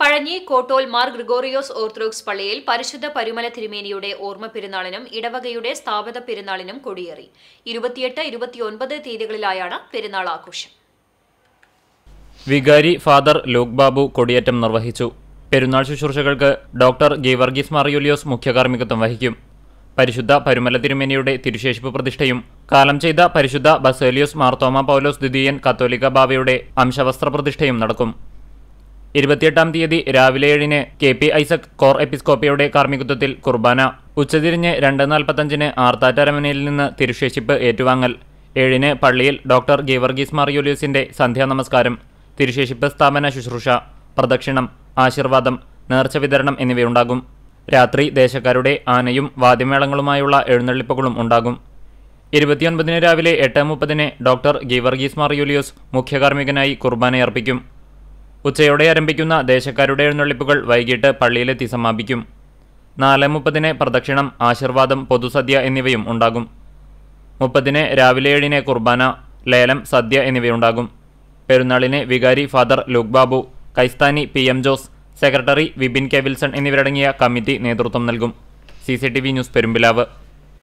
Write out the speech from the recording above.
Pazhanji Kottol Mar Gregorios Orthodox പള്ളിയിൽ പരിശുദ്ധ പരുമല തിരുമേനിയുടെ ഓർമ്മ പെരുന്നാളിനും ഇടവകയുടെ സ്ഥാപക പെരുന്നാളിനും കൊടിയേറി ഇരുപത്തിയെട്ട് ഇരുപത്തിയൊൻപത് തീയതികളിലായാണ് പെരുന്നാൾ ആഘോഷം വികാരി ഫാദർ ലൂക്ക് ബാബു കൊടിയേറ്റം നിർവഹിച്ചു പെരുന്നാൾ ശുശ്രൂഷകൾക്ക് ഡോക്ടർ ഗീവർഗീസ് മാറിയുലിയോസ് മുഖ്യകാർമ്മികത്വം വഹിക്കും പരിശുദ്ധ പരുമല തിരുമേനിയുടെ തിരുശേഷിപ്പ് പ്രതിഷ്ഠയും കാലം ചെയ്ത പരിശുദ്ധ ബസേലിയോസ് മാർത്തോമ പൗലോസ് ദ്വിതീയൻ കത്തോലിക്ക ബാവയുടെ അംശവസ്ത്ര പ്രതിഷ്ഠയും നടക്കും ഇരുപത്തിയെട്ടാം തീയതി രാവിലെ ഏഴിന് കെ പി ഐസക് കോർ എപ്പിസ്കോപ്പിയുടെ കാർമ്മികത്വത്തിൽ കുർബാന ഉച്ചതിരിഞ്ഞ് രണ്ട് നാൽപ്പത്തഞ്ചിന് ആർത്താറ്റ് അരമനയിൽ നിന്ന് തിരുശേഷിപ്പ് ഏറ്റുവാങ്ങൽ ഏഴിന് പള്ളിയിൽ ഡോക്ടർ ഗീവർഗീസ് മാറിയോലിയസിന്റെ സന്ധ്യാ നമസ്കാരം തിരുശേഷിപ്പ് സ്ഥാപന ശുശ്രൂഷ പ്രദക്ഷിണം ആശീർവാദം നേർച്ച വിതരണം എന്നിവയുണ്ടാകും രാത്രി ദേശക്കാരുടെ ആനയും വാദ്യമേളങ്ങളുമായുള്ള എഴുന്നള്ളിപ്പുകളും ഉണ്ടാകും ഇരുപത്തിയൊൻപതിന് രാവിലെ എട്ട് മുപ്പതിന് ഡോക്ടർ ഗീവർഗീസ് മാറിയോലിയോസ് മുഖ്യകാർമ്മികനായി കുർബാനയർപ്പിക്കും ഉച്ചയോടെ ആരംഭിക്കുന്ന ദേശക്കാരുടെ എഴുന്നള്ളിപ്പുകൾ വൈകിട്ട് പള്ളിയിലെത്തി സമാപിക്കും നാല് മുപ്പതിന് പ്രദക്ഷിണം ആശീർവാദം പൊതുസദ്യ എന്നിവയും ഉണ്ടാകും മുപ്പതിന് രാവിലെ ഏഴിന് കുർബാന ലേലം സദ്യ എന്നിവയുണ്ടാകും പെരുന്നാളിന് വികാരി ഫാദർ ലൂക്ക് ബാബു കൈസ്ഥാനി P M Jose secretary Vipin K Wilson എന്നിവരടങ്ങിയ കമ്മിറ്റി നേതൃത്വം നൽകും സി ന്യൂസ് പെരുമ്പിലാവ്